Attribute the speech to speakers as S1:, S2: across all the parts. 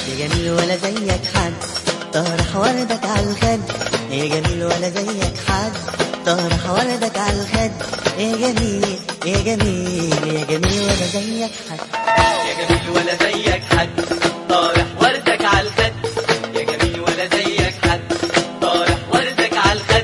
S1: يا جميل ولا زيك حد طرح وردك على الخد يا جميل ولا زيك حد طرح وردك على الخد يا جميل يا جميل يا جميل ولا زيك حد
S2: يا جميل ولا زيك حد طارح وردك على الخد يا جميل ولا زيك حد طارح وردك على الخد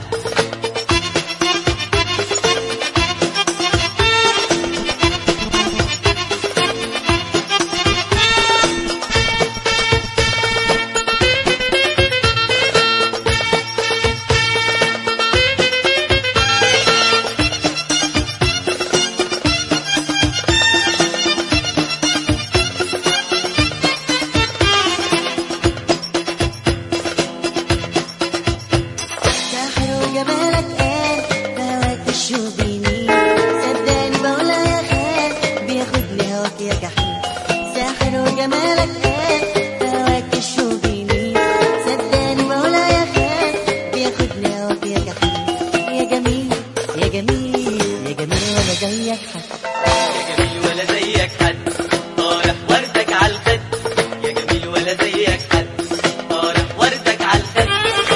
S1: ساحر وجمالك قال هواك الشوق بيمين صدقني بقولها يا خال بياخدني هواك يا جحيم ساحر وجمالك قال هواك الشوق بيمين صدقني بقولها يا خال بياخدني هواك يا جحيم يا جميل يا جميل يا جميل ولا زيك حد
S2: يا جميل ولا زيك حد طارح وردك على الخد يا جميل ولا زيك حد طارح وردك على الخد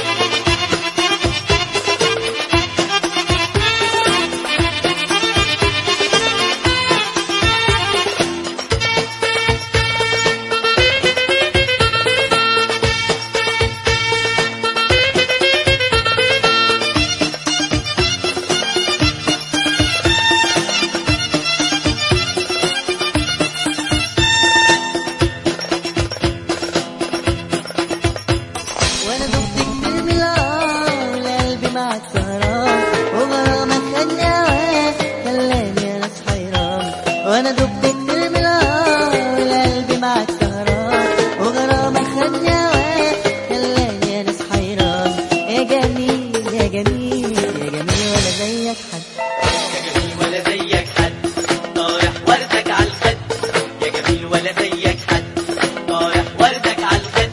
S1: وانا دقت كتير من العار والقلب معاك سهران وغرامك خدني هواك خلاني يا ناس حيران وانا دقت كتير من العار والقلب معاك سهران وغرامك خدني هواك خلاني يا ناس حيران يا جميل يا جميل يا جميل ولا زيك حد
S2: يا جميل ولا زيك حد طارح وردك على الخد يا جميل ولا زيك حد طارح وردك على الخد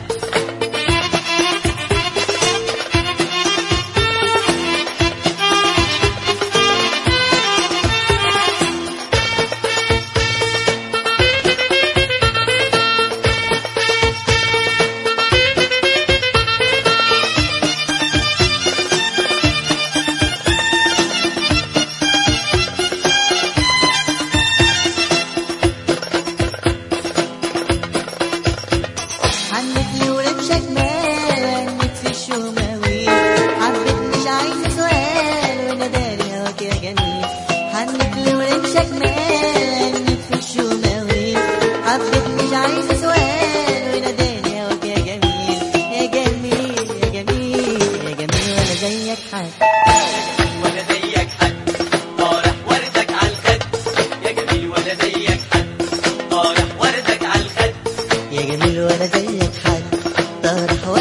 S1: عنك لي ورمشك مال عنك في الشوماوي حبيت مش عايزة سؤال وناداني هواك يا جميل عنك لي ورمشك مال عنك في الشوماوي حبيت مش عايزة سؤال وناداني هواك يا جميل يا جميل يا جميل يا جميل ولا زيك حد
S2: ولا زيك حد طارح وردك على الخد يا جميل ولا زيك حد طارح وردك على الخد
S1: يا جميل ولا زيك حد طرح